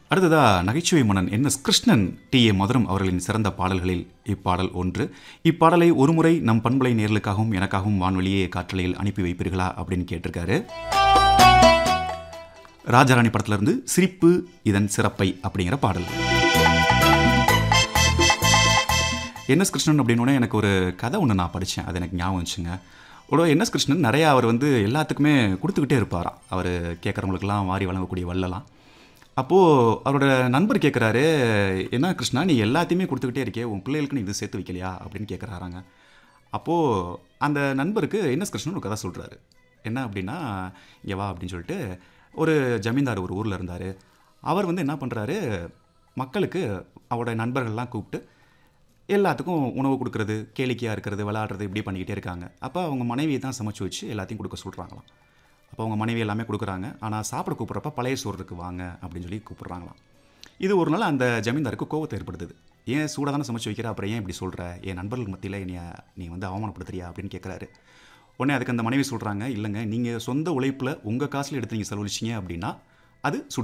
அடுத்ததா நகைச்சுவை மன்னன் N S Krishnan T A Mathuram அவர்களின் சிறந்த பாடல்களில் இப்பாடல் ஒன்று இப்பாடலை ஒருமுறை நம் பண்பலை நேர்களுக்காகவும் எனக்காகவும் வான்வெளியே காற்றலையில் அனுப்பி வைப்பீர்களா அப்படின்னு கேட்டிருக்காரு ராஜாராணி படத்துல இருந்து சிரிப்பு இதன் சிறப்பை அப்படிங்கிற பாடல் என்எஸ் கிருஷ்ணன் அப்படின்னோடனே எனக்கு ஒரு கதை ஒன்று நான் படித்தேன் அது எனக்கு ஞாபகம் வச்சுங்க ஒரு என்எஸ் கிருஷ்ணன் நிறையா அவர் வந்து எல்லாத்துக்குமே கொடுத்துக்கிட்டே இருப்பாராம் அவர் கேட்குறவங்களுக்கெல்லாம் வாரி வழங்கக்கூடிய வள்ளலாம் அப்போது அவரோட நண்பர் கேட்குறாரு என்ன கிருஷ்ணா நீ எல்லாத்தையுமே கொடுத்துக்கிட்டே இருக்கியே உன் பிள்ளைகளுக்கு நீ இது சேர்த்து வைக்கலையா அப்படின்னு கேட்குறாராங்க அப்போது அந்த நண்பருக்கு என்எஸ் கிருஷ்ணன் ஒரு கதை சொல்கிறாரு என்ன அப்படின்னா இங்கே வா அப்படின்னு சொல்லிட்டு ஒரு ஜமீன்தார் ஒரு ஊரில் இருந்தார் அவர் வந்து என்ன பண்ணுறாரு மக்களுக்கு அவரோட நண்பர்கள்லாம் கூப்பிட்டு எல்லாத்துக்கும் உணவு கொடுக்கறது கேளிக்கையாக இருக்கிறது விளையாடுறது இப்படி பண்ணிக்கிட்டே இருக்காங்க அப்போ அவங்க மனைவியை தான் சமைச்சு வச்சு எல்லாத்தையும் கொடுக்க சொல்கிறாங்களாம் அப்போ அவங்க மனைவி எல்லாமே கொடுக்குறாங்க ஆனால் சாப்பிட கூப்பிட்றப்ப பழைய சோறு இருக்கு வாங்க அப்படின்னு சொல்லி கூப்பிட்றாங்களாம் இது ஒரு நாள் அந்த ஜமீன்தாருக்கு கோவத்தை ஏற்படுத்துது ஏன் சூடாக தானே சமைச்சு வைக்கிற அப்புறம் ஏன் இப்படி சொல்கிற என் நண்பர்கள் மத்தியில் என்னைய நீ வந்து அவமானப்படுத்துறியா அப்படின்னு கேட்குறாரு உடனே அதுக்கு அந்த மனைவி சொல்கிறாங்க இல்லைங்க நீங்கள் சொந்த உழைப்பில் உங்கள் காசில் எடுத்து நீங்கள் செலவழிச்சிங்க அப்படின்னா அது சுடு